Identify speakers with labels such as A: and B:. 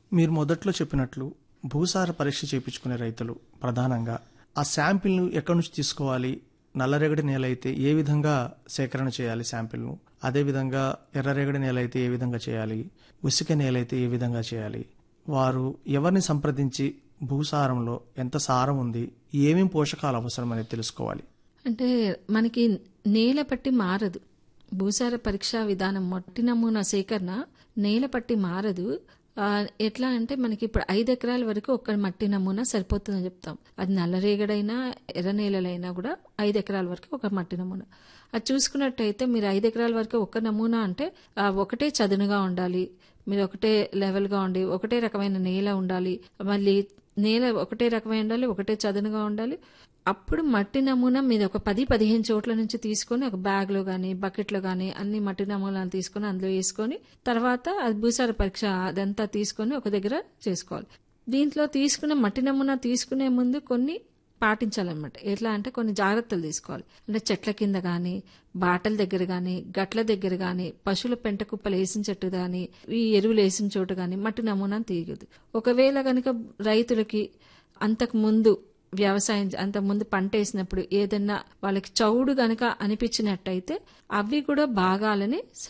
A: మీరు మొదట్లో చెప్పినట్లు భూసార పరీక్ష చేయించుకునే రైతులు ప్రధానంగా ఆ శాంపిల్ను ఎక్కడి నుంచి తీసుకోవాలి నల్లరేగడి నేల అయితే ఏ విధంగా సేకరణ చేయాలి శాంపిల్ను అదేవిధంగా ఎర్రరేగడి నేల అయితే ఏ విధంగా చేయాలి ఉసిక నేల అయితే ఏ విధంగా చేయాలి వారు ఎవరిని సంప్రదించి భూసారంలో ఎంత సారం ఉంది ఏమేం పోషకాలు అవసరం అనేది తెలుసుకోవాలి
B: అంటే మనకి నేల పట్టి మారదు భూసార పరీక్షా విధానం మట్టి నమూనా సేకరణ నేల పట్టి మారదు ఆ, ఎట్లా అంటే మనకి ఇప్పుడు ఐదు ఎకరాల వరకు ఒక్క మట్టి నమూనా సరిపోతుందని చెప్తాం అది నల్లరేగడైనా ఎర్ర నేలలైనా కూడా ఐదు ఎకరాల వరకు ఒక మట్టి నమూనా అది చూసుకున్నట్టయితే మీరు ఐదు ఎకరాల వరకు ఒక నమూనా అంటే ఆ, ఒకటే చదునుగా ఉండాలి మీరు ఒకటే లెవెల్గా ఉండి ఒకటే రకమైన నేల ఉండాలి మళ్ళీ నేల ఒకటే రకమైన ఉండాలి ఒకటే చదునుగా ఉండాలి అప్పుడు మట్టి నమూనా మీద ఒక పది పదిహేను చోట్ల నుంచి తీసుకొని ఒక బ్యాగ్లో కానీ బకెట్లో కానీ అన్ని మట్టి నమూనాలు తీసుకొని అందులో వేసుకొని తర్వాత అది భూసార పరీక్ష అదంతా తీసుకొని ఒక దగ్గర చేసుకోవాలి దీంట్లో తీసుకున్న మట్టి నమూనా తీసుకునే ముందు కొన్ని పాటించాలన్నమాట ఎట్లా అంటే కొన్ని జాగ్రత్తలు తీసుకోవాలి అంటే చెట్ల కింద కానీ బాటల దగ్గర కానీ గట్ల దగ్గర కానీ పశువుల పెంట కుప్పలు వేసిన చెట్టు కానీ ఈ ఎరువులు వేసిన చోటు కానీ మట్టి నమూనా తీయదు ఒకవేళ కనుక రైతులకి అంతకు ముందు వ్యవసాయం అంతకు ముందు పంట వేసినప్పుడు ఏదన్నా వాళ్ళకి చౌడు గనక అనిపించినట్టయితే అవి కూడా భాగాలని